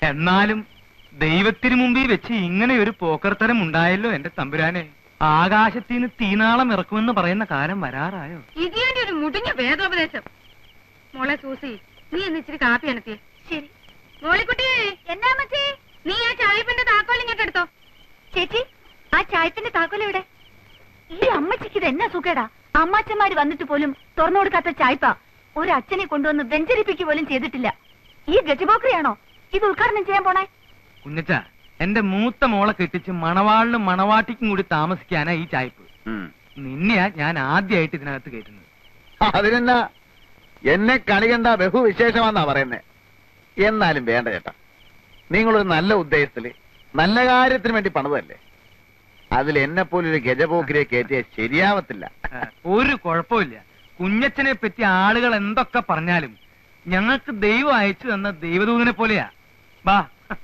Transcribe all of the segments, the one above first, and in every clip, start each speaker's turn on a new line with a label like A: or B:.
A: എന്നാലും ദൈവത്തിന് മുമ്പിൽ വെച്ച് ഇങ്ങനെ ഒരു പോക്കർത്തരം ഉണ്ടായല്ലോ എന്റെ തമ്പുരാനെ ആകാശത്തിന് തീനാളം ഇറക്കുമെന്ന് പറയുന്ന കാലം വരാറായോ
B: ഇതിന്റെ ഒരു മുടിഞ്ഞ വേദോപദേശം മോളെ സൂസി നീ എന്ന് ഇച്ചിരി കാപ്പി അനത്തിയേ ശരി മോളിക്കുട്ടി എന്നാ മച്ചി നീ ആ ചായപ്പിന്റെ താക്കോൽ ഇങ്ങോട്ട് എടുത്തോ
C: ചേച്ചി ആ ചായത്തിന്റെ താക്കോൽ എവിടെ ഈ അമ്മച്ചിക്ക് ഇത് എന്നാ സുഖേടാ അമ്മാച്ചന്മാര് വന്നിട്ട് പോലും തുറന്നു കൊടുക്കാത്ത ചായ്പ ഒരു അച്ഛനെ കൊണ്ടുവന്ന് വെഞ്ചരിപ്പിക്കുക പോലും ചെയ്തിട്ടില്ല ഈ ഗജബോക്രിയാണോ ഇത് ഉദ്ഘാടനം ചെയ്യാൻ പോണേ
A: കുഞ്ഞച്ച എന്റെ മൂത്ത മോളെ കെട്ടിച്ച് മണവാളിനും മണവാട്ടിക്കും കൂടി താമസിക്കാനാ ഈ ചായ്പ്
D: ഉം.
A: നിന്നെയാ ഞാൻ ആദ്യമായിട്ട് ഇതിനകത്ത് കയറ്റുന്നത്
D: അതിനെന്നാ എന്നെ കണികണ്ട ബഹുവിശേഷമാന്നാ പറയുന്നേ എന്നാലും വേണ്ട ചേട്ടാ നിങ്ങളൊരു നല്ല ഉദ്ദേശത്തില് നല്ല കാര്യത്തിന് വേണ്ടി പണിതല്ലേ അതിൽ എന്നെ പോലൊരു ഗജപോക്കിരിയെ കയറ്റിയ ശരിയാവത്തില്ല
A: ആ, ഒരു കുഴപ്പമില്ല കുഞ്ഞച്ചനെ പറ്റി ആളുകൾ എന്തൊക്കെ പറഞ്ഞാലും ഞങ്ങൾക്ക് ദൈവം അയച്ചു തന്ന ദൈവദൂതനെ പോലെയാ ബാ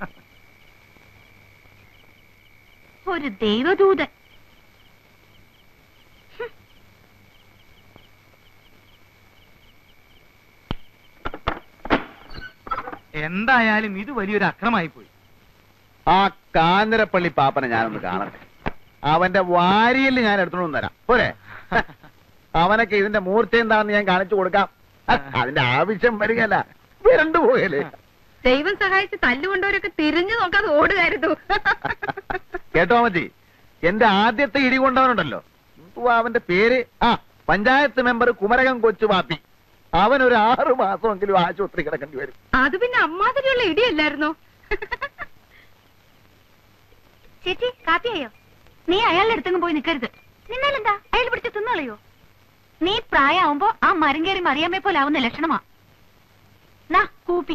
C: ഒരു ദൈവദൂതൻ
A: എന്തായാലും ഇത് വലിയൊരു അക്രമായി പോയി
D: ആ കാഞ്ഞിരപ്പള്ളി പാപ്പനെ ഞാനൊന്ന് കാണട്ടെ അവന്റെ വാരിയിൽ ഞാൻ എടുത്തോണ്ട് തരാം പോരെ അവനൊക്കെ ഇതിന്റെ മൂർച്ച എന്താണെന്ന് ഞാൻ കാണിച്ചു കൊടുക്കാം അതിന്റെ ആവശ്യം വരികയല്ല വിരണ്ടു പോകല്ലേ
B: ദൈവം സഹായിച്ച് തല്ലുകൊണ്ടവരൊക്കെ തിരിഞ്ഞു നോക്കാതെ ഓടുകയായിരുന്നു
D: കേട്ടോ മതി എന്റെ ആദ്യത്തെ ഇടി കൊണ്ടവനുണ്ടല്ലോ എന്തുവാ അവന്റെ പേര് ആ പഞ്ചായത്ത് മെമ്പർ കുമരകം കൊച്ചു പാപ്പി അവൻ ഒരു ആറു മാസമെങ്കിലും ആശുപത്രി കിടക്കേണ്ടി വരും
B: അത് പിന്നെ അമ്മാതിരിയുള്ള ഇടിയല്ലായിരുന്നോ
C: ചേച്ചി കാപ്പിയായോ നീ അയാളുടെ അടുത്തെങ്കിലും പോയി നിൽക്കരുത് നിന്നാലെന്താ അയാൾ പിടിച്ച് തിന്നളയോ നീ പ്രായമാവുമ്പോ ആ മരം കയറി മറിയാമേ പോലെ ആവുന്ന ലക്ഷണമാ നാ കൂപ്പി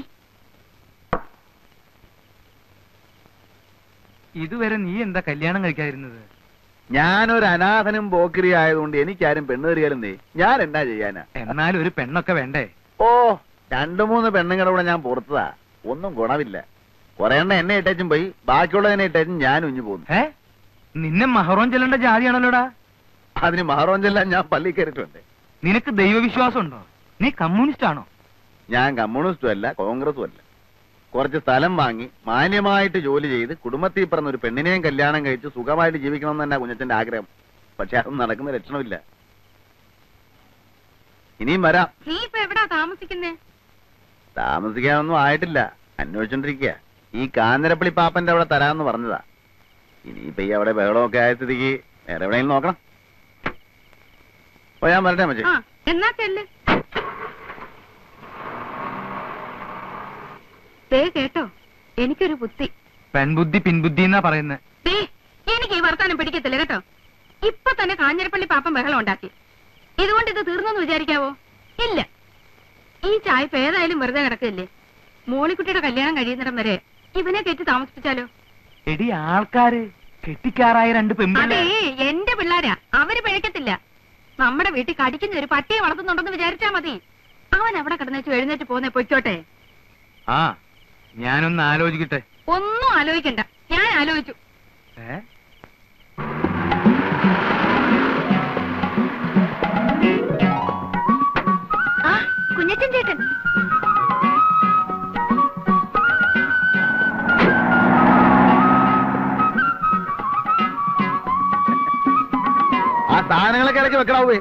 A: ഇതുവരെ നീ എന്താ കല്യാണം കഴിക്കാതിരുന്നത്
D: ഞാനൊരു അനാഥനും പോക്കിരി ആയതുകൊണ്ട് എനിക്കാരും പെണ്ണേറിയാലും നീ ഞാൻ എന്നാ ചെയ്യാനാ
A: എന്നാലും ഒരു പെണ്ണൊക്കെ വേണ്ടേ
D: ഓ രണ്ടു മൂന്ന് പെണ്ണുങ്ങളുടെ കൂടെ ഞാൻ പുറത്തതാ ഒന്നും ഗുണമില്ല കുറെ എണ്ണം എന്നെ ഇട്ടേച്ചും പോയി ബാക്കിയുള്ളതിനെ ഇട്ടേച്ചും ഞാൻ ഉഞ്ഞു പോന്നു
A: ഏ നിന്നെ മഹറോൻ ചെല്ലേണ്ട ജാതിയാണല്ലോടാ
D: അതിന് മഹാറോഞ്ചെല്ലാം ഞാൻ പള്ളി കയറിയിട്ടുണ്ട്
A: നിനക്ക് ദൈവവിശ്വാസം ഉണ്ടോ നീ കമ്മ്യൂണിസ്റ്റ് ആണോ
D: ഞാൻ കമ്മ്യൂണിസ്റ്റും അല്ല കോൺഗ്രസും അല്ല കുറച്ച് സ്ഥലം വാങ്ങി മാന്യമായിട്ട് ജോലി ചെയ്ത് കുടുംബത്തിൽ പറഞ്ഞ ഒരു പെണ്ണിനെയും കല്യാണം കഴിച്ച് സുഖമായിട്ട് ജീവിക്കണം തന്നെ കുഞ്ഞച്ചന്റെ ആഗ്രഹം പക്ഷെ അതൊന്നും നടക്കുന്ന ലക്ഷണമില്ല ഇനിയും വരാം
B: നീ ഇപ്പൊ എവിടാ താമസിക്കുന്നേ
D: താമസിക്കാനൊന്നും ആയിട്ടില്ല അന്വേഷിച്ചോണ്ടിരിക്കുക ഈ കാഞ്ഞിരപ്പള്ളി പാപ്പന്റെ അവിടെ തരാന്ന് പറഞ്ഞതാ ഇനിയിപ്പൊ ഈ അവിടെ ബഹളമൊക്കെ ആയ സ്ഥിതിക്ക് വേറെ എവിടെയെങ്കിലും നോക്കണം ഓ ഞാൻ വരട്ടെ മച്ചേ
B: ആ എന്നാ ചെല്ല് ദേ കേട്ടോ എനിക്കൊരു ബുദ്ധി
A: പെൺബുദ്ധി പിൻബുദ്ധി എന്നാ പറയുന്നത്
B: ദേ എനിക്ക് ഈ വർത്താനം പിടിക്കത്തില്ല കേട്ടോ ഇപ്പൊ തന്നെ കാഞ്ഞിരപ്പള്ളി പാപ്പൻ ബഹളം ഉണ്ടാക്കി ഇതുകൊണ്ട് ഇത് തീർന്നെന്ന് വിചാരിക്കാവോ ഇല്ല ഈ ചായപ്പ് ഏതായാലും വെറുതെ കിടക്കില്ലേ മോളിക്കുട്ടിയുടെ കല്യാണം കഴിയുന്നിടം വരെ ഇവനെ കയറ്റി താമസിപ്പിച്ചാലോ
A: എടി ആൾക്കാര് കെട്ടിക്കാറായ രണ്ട്
B: അതേ
A: പെൺപിള്ളേ
B: എന്റെ പിള്ളാരാ അവര് പിഴക്കത്തില്ല നമ്മുടെ വീട്ടിൽ കടിക്കുന്ന ഒരു പട്ടിയെ വളർത്തുന്നുണ്ടെന്ന് വിചാരിച്ചാ മതി അവൻ അവിടെ കിടന്നു എഴുന്നേറ്റ് പോന്നെ പൊയ്ക്കോട്ടെ
A: ആ ഞാനൊന്ന് ആലോചിക്കട്ടെ
B: ഒന്നും ആലോചിക്കണ്ട ഞാൻ ആലോചിച്ചു
A: ഏ
C: ആ കുഞ്ഞച്ചൻ ചേട്ടൻ
D: ആ സാധനങ്ങളൊക്കെ ഇടയ്ക്ക് വെക്കണാവേ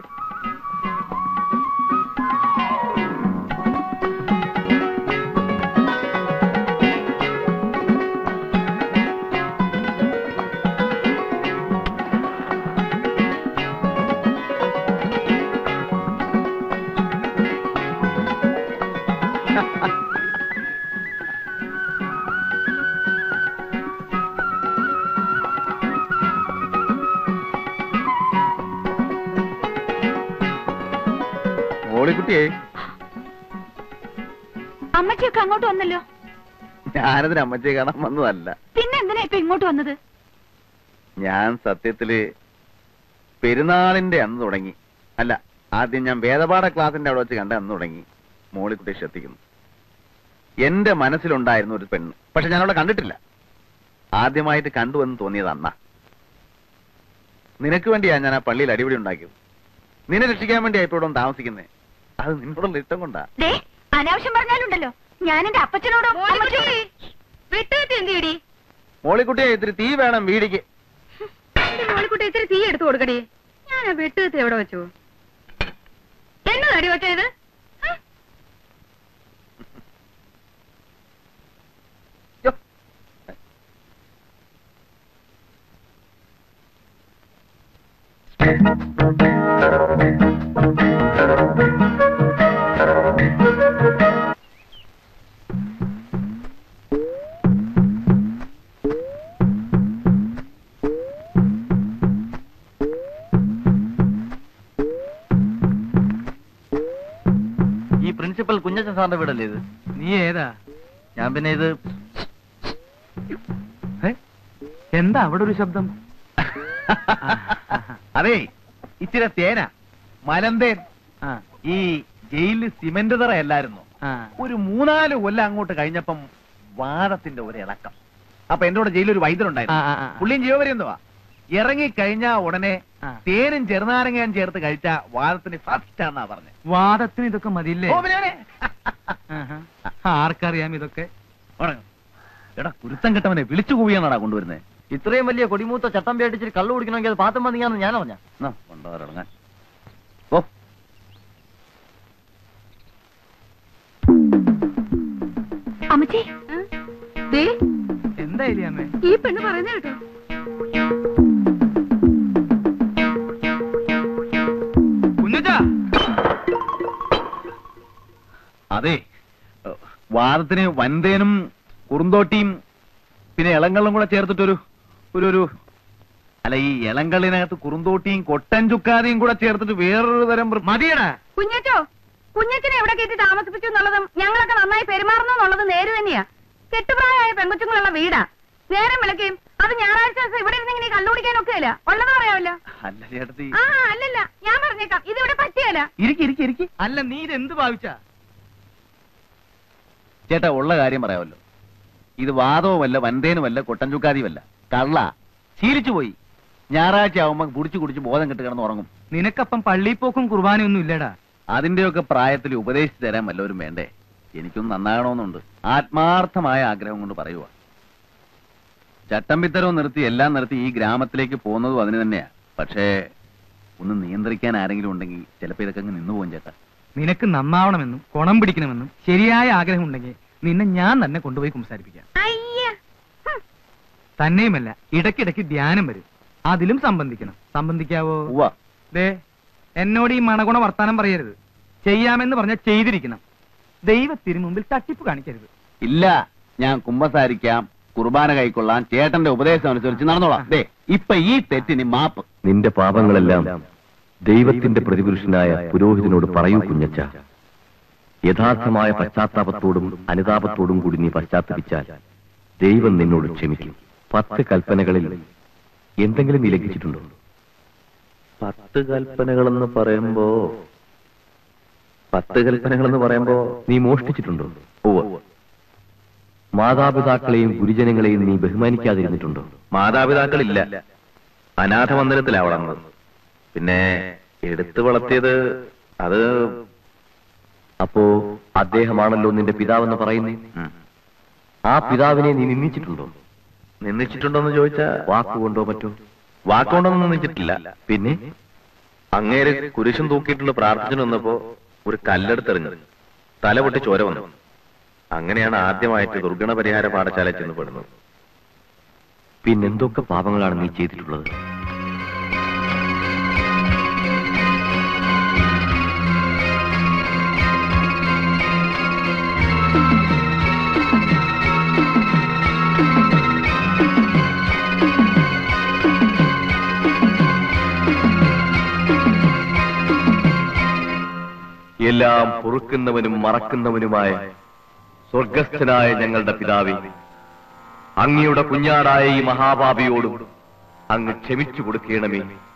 D: മോളിക്കുട്ടിയെ
C: അമ്മച്ചിയൊക്കെ അങ്ങോട്ട് വന്നല്ലോ
D: ഞാനതിന് അമ്മച്ചിയെ കാണാൻ വന്നതല്ല
C: പിന്നെ എന്തിനാ ഇപ്പൊ ഇങ്ങോട്ട് വന്നത്
D: ഞാൻ സത്യത്തില് പെരുന്നാളിന്റെ അന്ന് തുടങ്ങി അല്ല ആദ്യം ഞാൻ വേദപാഠ ക്ലാസിന്റെ അവിടെ വെച്ച് കണ്ട അന്ന് തുടങ്ങി മോളിക്കുട്ടിയെ ശ്രദ്ധിക്കുന്നു എന്റെ മനസ്സിലുണ്ടായിരുന്നു ഒരു പെണ്ണ് പക്ഷെ ഞാൻ അവളെ കണ്ടിട്ടില്ല ആദ്യമായിട്ട് കണ്ടുവെന്ന് തോന്നിയത് അന്നാ നിനക്ക് വേണ്ടിയാ ഞാൻ ആ പള്ളിയിൽ അടിപിടി ഉണ്ടാക്കിയത് നിന്നെ രക്ഷിക്കാൻ വേണ്ടിയാ ഇപ്പോൾ ഇവിടെ വന്ന് താമസിക്കുന്നേ അത് നിന്നോടുള്ള ഇഷ്ടം കൊണ്ടാ
C: ദേ അനാവശ്യം പറഞ്ഞാലുണ്ടല്ലോ ഞാൻ എന്റെ അപ്പച്ചനോടും
B: മോളിക്കുട്ടി,
C: അമ്മച്ചിയോടും-
D: മോളിക്കുട്ടിയെ ഇത്തിരി തീ വേണം വീടിക്ക്
B: എന്റെ മോളിക്കുട്ടി ഇത്തിരി തീ എടുത്തു കൊടുക്കടി ഞാൻ ആ വെട്ടുകത്തി എവിടെ വെച്ചു എന്നതടി വെച്ച ഇത് ഹ?
D: യ്യോ.
E: ഈ പ്രിൻസിപ്പൽ കുഞ്ഞച്ചൻ സാറിന്റെ വീടല്ലേ ഇത്
A: നീ ഏതാ
E: ഞാൻ പിന്നെ ഇത്
A: ഏ? എന്താ അവിടെ ഒരു ശബ്ദം
E: അതെ ഇച്ചിരി തേന മലന്തേൻ
A: ആ
E: ഈ ജയിലിൽ സിമന്റ് തറ അല്ലായിരുന്നു
A: ആ
E: ഒരു മൂന്നാല് കൊല്ലം അങ്ങോട്ട് കഴിഞ്ഞപ്പം വാദത്തിന്റെ ഒരു ഇളക്കം അപ്പൊ എന്റെ കൂടെ ജയിലിൽ ഒരു
A: ആ,
E: വൈദ്യനുണ്ടായിരുന്നു
A: ആ, ആ.
E: പുള്ളിയും ജീവപര്യന്തവാ ഇറങ്ങി കഴിഞ്ഞാ ഉടനെ
A: ആ.
E: തേനും ചെറുനാരങ്ങയും ചേർത്ത് കഴിച്ച വാദത്തിന് ഫസ്റ്റ് ആണെന്നാ പറഞ്ഞത്
A: വാദത്തിന് ഇതൊക്കെ മതിയില്ലേ
E: ഓ, പിന്നെ അവനെ.
A: ആഹാ. ആർക്കറിയാം ഇതൊക്കെ
E: ഉറങ്ങ്. എടാ കുരുത്തം കെട്ടവനെ വിളിച്ചു കൂവിയാണോടാ കൊണ്ടുവരുന്നത്
F: ഇത്രയും വലിയ കൊടിമൂത്ത ചട്ടം പേടിച്ചിട്ട് കള്ളു കുടിക്കണമെങ്കിൽ അത് പാത്തം മതിയാന്ന് ഞാൻ അറിഞ്ഞ
E: എന്നാ കൊണ്ടുവരടങ്ങാൻ ഓ
C: അമ്മച്ചി
B: ആ? ദേ
A: എന്താ എലിയാമ്മേ
B: ഈ പെണ്ണ് പറയുന്ന കേട്ടോ
A: കുഞ്ഞച്ചാ
E: അതെ വാദത്തിന് വൻതേനും കുറുന്തോട്ടിയും പിന്നെ ഇളങ്കള്ളും കൂടെ ചേർത്തിട്ടൊരു ഒരു ഒരു അല്ല ഈ ഇളങ്കള്ളിനകത്ത് കുറുന്തോട്ടിയും കൊട്ടൻ ചുക്കാതിയും കൂടെ ചേർത്തിട്ട് വേറൊരു തരം വൃ-
A: മതിയടാ
B: കുഞ്ഞച്ചോ കുഞ്ഞച്ചനെ എവിടെ കയറ്റി താമസിപ്പിച്ചു എന്നുള്ളതും ഞങ്ങളൊക്കെ നന്നായി പെരുമാറുന്നു എന്നുള്ളതും നേര് തന്നെയാ കെട്ടുപ്രായമായ പെൺകൊച്ചുങ്ങളുള്ള വീടാ നേരം വിളക്കുകയും അത് ഞായറാഴ്ച ദിവസം ഇവിടെ ഇരുന്ന് ഇങ്ങനെ കള്ളുപിടിക്കാനൊക്കെ ഇല്ല ഉള്ളത് പറയാമല്ലോ
E: അല്ല ചേട്ടത്തി
B: ആ അല്ലല്ല ഞാൻ പറഞ്ഞേക്കാം ഇതിവിടെ പറ്റിയല്ല
E: ഇരിക്കി ഇരിക്കി ഇരിക്കി
A: അല്ല നീ ഇത് എന്ത് ഭാവിച്ചാ
E: ചേട്ടാ ഉള്ള കാര്യം പറയാമല്ലോ ഇത് വാദവുമല്ല വൻതേനുമല്ല കൊട്ടൻ ചുക്കാതിയുമല്ല കള്ള ശീലിച്ചു പോയി ഞായറാഴ്ച ആവുമ്പോ കുടിച്ചു കുടിച്ച് ബോധം കെട്ട് കിടന്ന് ഉറങ്ങും
A: നിനക്കപ്പം പള്ളിപ്പോക്കും കുർബാനയൊന്നും ഇല്ലടാ
E: അതിന്റെയൊക്കെ പ്രായത്തിൽ ഉപദേശിച്ചു തരാൻ വല്ലവരും വേണ്ടേ എനിക്കൊന്നും നന്നാകണമെന്നുണ്ട് ആത്മാർത്ഥമായ ആഗ്രഹം കൊണ്ട് പറയുക ചട്ടമ്പിത്തരവും നിർത്തി എല്ലാം നിർത്തി ഈ ഗ്രാമത്തിലേക്ക് പോകുന്നതും അതിന് തന്നെയാ പക്ഷേ ഒന്ന് നിയന്ത്രിക്കാൻ ആരെങ്കിലും ഉണ്ടെങ്കിൽ ചിലപ്പോ ഇതൊക്കെ അങ്ങ് നിന്നു പോകും ചേട്ടാ
A: നിനക്ക് നന്നാവണമെന്നും കുണം പിടിക്കണമെന്നും ശരിയായ ആഗ്രഹം ഉണ്ടെങ്കിൽ നിന്നെ ഞാൻ തന്നെ കൊണ്ടുപോയി സംസാരിപ്പിക്കാം
B: അയ്യ ഹും.
A: തന്നെയുമല്ല ഇടയ്ക്കിടയ്ക്ക് ധ്യാനം വരും അതിലും സംബന്ധിക്കണം സംബന്ധിക്കാവോ
E: ഉവ്വ
A: ദേ എന്നോട് ഈ മണഗുണ വർത്താനം പറയരുത് ചെയ്യാമെന്ന് പറഞ്ഞാൽ ചെയ്തിരിക്കണം ദൈവത്തിന് മുമ്പിൽ തട്ടിപ്പ് കാണിക്കരുത്
E: ഇല്ല ഞാൻ കുമ്പസാരിക്കാം കുർബാന കൈക്കൊള്ളാൻ ചേട്ടന്റെ ഉപദേശം അനുസരിച്ച് നടന്നോളാം ദേ ഇപ്പൊ ഈ തെറ്റിന് മാപ്പ്
G: നിന്റെ പാപങ്ങളെല്ലാം ദൈവത്തിന്റെ പ്രതിപുരുഷനായ പുരോഹിതനോട് പറയൂ കുഞ്ഞച്ച യഥാർത്ഥമായ പശ്ചാത്താപത്തോടും അനുതാപത്തോടും കൂടി നീ പശ്ചാത്തപിച്ചാൽ ദൈവം നിന്നോട് ക്ഷമിക്കും പത്ത് കൽപ്പനകളിൽ എന്തെങ്കിലും നീ ലംഘിച്ചിട്ടുണ്ടോ പത്ത് കൽപ്പനകളെന്ന് പറയുമ്പോ പത്ത് കൽപ്പനകളെന്ന് പറയുമ്പോ നീ മോഷ്ടിച്ചിട്ടുണ്ടോ ഓ മാതാപിതാക്കളെയും ഗുരുജനങ്ങളെയും നീ ബഹുമാനിക്കാതിരുന്നിട്ടുണ്ടോ മാതാപിതാക്കളില്ല അനാഥ മന്ദിരത്തിലാ വളർന്നത് പിന്നെ എടുത്തു വളർത്തിയത് അത് അപ്പോ അദ്ദേഹമാണല്ലോ നിന്റെ പിതാവെന്ന് പറയുന്നേ ആ പിതാവിനെ നീ നിന്ദിച്ചിട്ടുണ്ടോ നിന്ദിച്ചിട്ടുണ്ടോന്ന് ചോദിച്ചാ വാക്കുകൊണ്ടോ മറ്റോ വാക്കുകൊണ്ടൊന്നും നിന്ദിച്ചിട്ടില്ല പിന്നെ അങ്ങേര് കുരിശും തൂക്കിയിട്ടുള്ള പ്രാർത്ഥിച്ചു വന്നപ്പോ ഒരു കല്ലെടുത്തെറിഞ്ഞത് തല പൊട്ടി ചോര വന്നു അങ്ങനെയാണ് ആദ്യമായിട്ട് ദുർഗണ പരിഹാര പാഠശാല ചെന്ന് പെടുന്നത് പിന്നെന്തൊക്കെ പാപങ്ങളാണ് നീ ചെയ്തിട്ടുള്ളത് എല്ലാം പൊറുക്കുന്നവനും മറക്കുന്നവനുമായ സ്വർഗസ്ഥനായ ഞങ്ങളുടെ പിതാവേ അങ്ങയുടെ കുഞ്ഞാടായ ഈ മഹാപാപിയോടും അങ്ങ് ക്ഷമിച്ചു കൊടുക്കണമേ